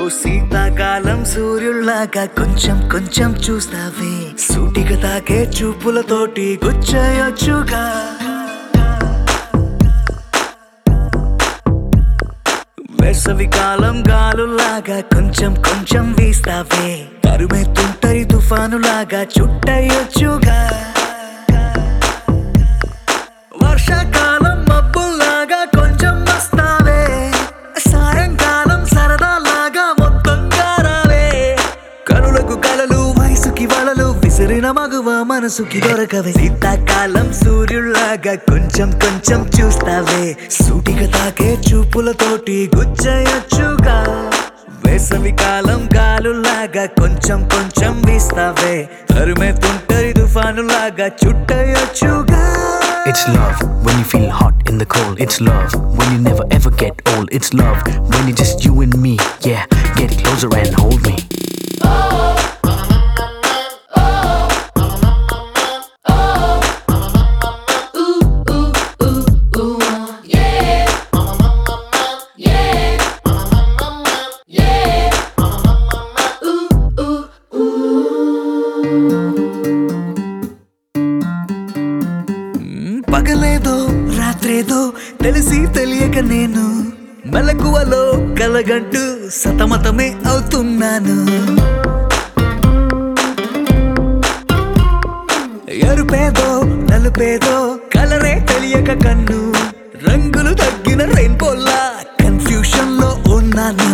శీతాకాలం సూర్యుల్లాగా కొంచెం కొంచెం చూస్తావే సూటిగా తాకే చూపులతోటి గుచ్చయొచ్చుగా వేసవి కాలం గాలులాగా కొంచెం కొంచెం వీస్తావే తరుమెత్తుంటరి తుఫానులాగా చుట్టయొచ్చుగా వర్షాకాలం మబ్బుల్లాగా కొంచెం వస్తావే సాయంకాలం సరదాలాగా మొత్తంగా రావే కనులకు కలలు వయసుకి వలలు విసిరిన మగువ మనసుకి దొరకవే శీతాకాలం సూర్యుల్లాగా కొంచెం కొంచెం చూస్తావే సూటిగా తాకే చూపులతోటి గుచ్చయొచ్చుగా వేసవి కాలం గాలులాగా కొంచెం కొంచెం వీస్తావే తరుమెత్తుంటరి తుఫానులాగా చుట్టయొచ్చుగా It's love when you feel hot in the cold. It's love when you never ever get old. It's love when it's just you and me. Yeah, get closer and hold me. పగలేదో రాత్రేదో తెలిసి తెలియక నేను మెలకువలో కలగంటూ సతమతమే అవుతున్నాను ఎరుపేదో నలుపేదో కలరే తెలియక కన్ను రంగులు తగ్గిన రెయిన్బోలా confusion లో ఉన్నాను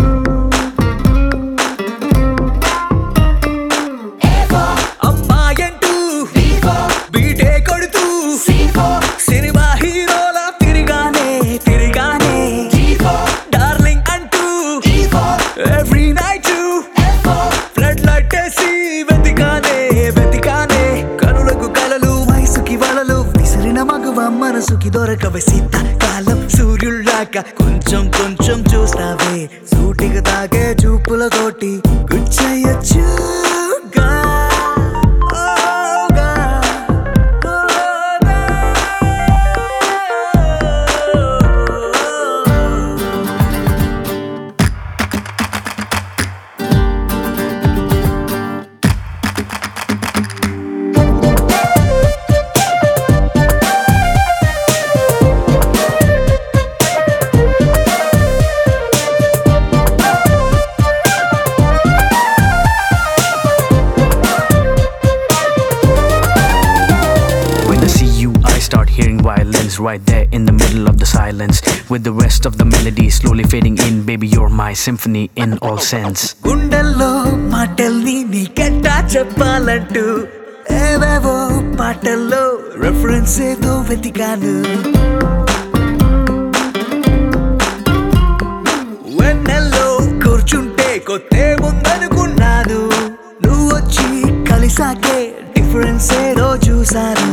అమ్మాయంటూ బీటే కొడుతూ సినిమా హీరోలా తిరిగానే తిరిగానే డార్లింగ్ అంటూ ఎవ్రీ నైట్ ఫ్లడ్ లైట్ వేసి వెతికానే వెతికానే కనులకు కలలు వయసుకి వలలు విసిరిన మగువ మనసుకి దొరకవే శీతాకాలం సూర్యుల్లాగా కొంచెం కొంచెం చూస్తావే సూటిగా తాగే చూపులతోటి గుచ్చయచ్చుగా ఓగా, ఓగా. When I see you, I start hearing violins right there in the middle of the silence. With the rest of the melody slowly fading in, baby, you're my symphony in all sense. గుండెల్లో మాటల్ని నీకెట్టా చెప్పాలంటూ ఏవేవో పాటల్లో reference ఏదో వెతికాను వెన్నెల్లో కూర్చుంటే కొత్తే ముందనుకున్నాను నువ్వు వచ్చి కలిసాకే డిఫరెన్స్ ఏదో చూశాను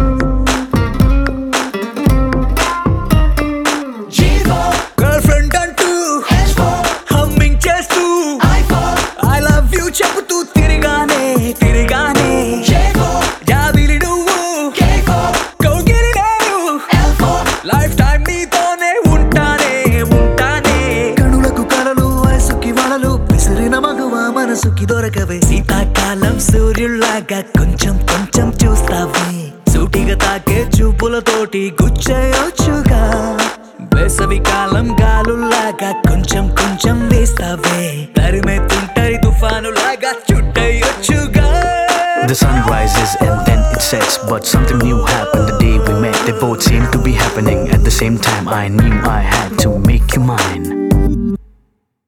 గర్ల్ ఫ్రెండ్ అంటూ హమ్మింగ్ చేస్తూ ఐ లవ్ యూ చెబుతూ తిరిగానే తిరిగానే జాబిలి నువ్వు కౌగిలి నేను లైఫ్ టైం నీతోనే ఉంటానే ఉంటానే కనులకు కలలు వయసుకి వలలు విసిరిన మగువ మనసుకి దొరకవే శీతాకాలం సూర్యుల్లాగా కొంచెం కొంచెం చూస్తావే సూటిగా తాకే చూపులతోటి గుచ్చయొచ్చుగా వేసవి కాలం గాలుల్లాగా కొంచెం కొంచెం వేస్తావే తరిమెత్తుంటరి తుఫానులాగా చుట్టయొచ్చుగా The sun rises and then it sets, but something new happened the day we met. They both seemed to be happening at the same time. I knew I had to make you mine.